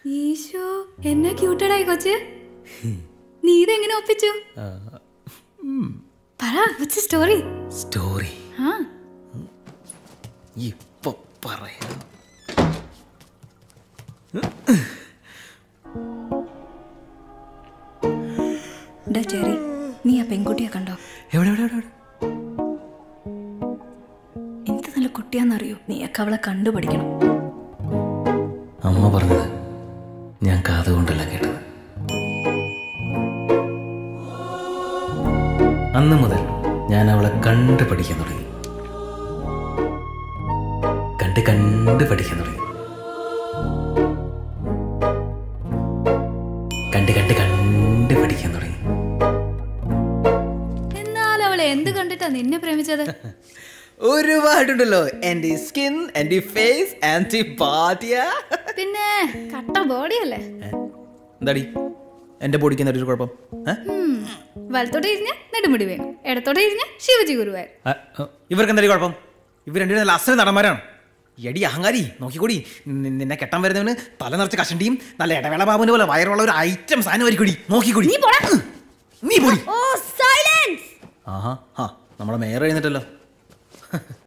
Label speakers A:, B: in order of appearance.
A: ഈശോ എന്നാ ക്യൂട്ടഡായി കൊച്ച് നീ ഇതെങ്ങനെ ഒപ്പിച്ചു പറ സ്റ്റോറി
B: സ്റ്റോറി
A: ആ
B: ഇപ്പൊ പറയാം
A: ഡാ ചെറി നീ ആ പെൺകുട്ടിയെ കണ്ടോ
B: എവിടെ എവിടെ എവിടെ എവിടെ?
A: എന്ത് നല്ല കുട്ടിയാന്നറിയോ നീയൊക്കെ അവളെ കണ്ടുപഠിക്കണം
B: അമ്മ പറഞ്ഞത് ഞാൻ കാതുകൊണ്ടല്ല കേട്ടത് അന്ന് മുതൽ ഞാൻ അവളെ കണ്ട് പഠിക്കാൻ തുടങ്ങി കണ്ട് കണ്ട് പഠിക്കാൻ തുടങ്ങി കണ്ട് കണ്ട് കണ്ട് പഠിക്കാൻ തുടങ്ങി
A: എന്നാൽ അവൾ എന്ത് കണ്ടിട്ടാ നിന്നെ പ്രേമിച്ചത്
B: ഒരുപാടുണ്ടല്ലോ എന്റെ സ്കിൻ എന്റെ ഫേസ് ആൻറ്റി പാറ്റിയ
A: പിന്നെ കട്ട ബോഡിയല്ലേ
B: എന്താടി എന്റെ ബോഡിക്ക് എന്താ ഒരു കുഴപ്പം ഏ?
A: ഉം. വലത്തോടെ ഇരിഞ്ഞ നെടുമുടി വേണം ഇടത്തോടെ ഇരിഞ്ഞ ശിവജി ഗുരുവായൂർ
B: ആ, ആ, ഇവർക്ക് എന്തായാലും കുഴപ്പം ഇവർ രണ്ടുപേരും നല്ല അസൽ നടന്മാരാണ് എടി അഹങ്കാരി നോക്കിക്കൂടി നി- നിന്നെ കെട്ടാൻ വരുന്നവന് തല നിറച്ച കഷണ്ടിയും നല്ല ഇടവേള ബാബുവിന്റെ പോലെ വയറുള്ള ഒരു ഐറ്റം സാധനം ആയിരിക്കൂടി നോക്കിക്കൂടി
A: നീ പോടാ.
B: നീ പോടി
A: ഓ സൈലൻസ്
B: ആഹാ ആ നമ്മളെ മേയർ എഴുന്നിട്ടല്ലോ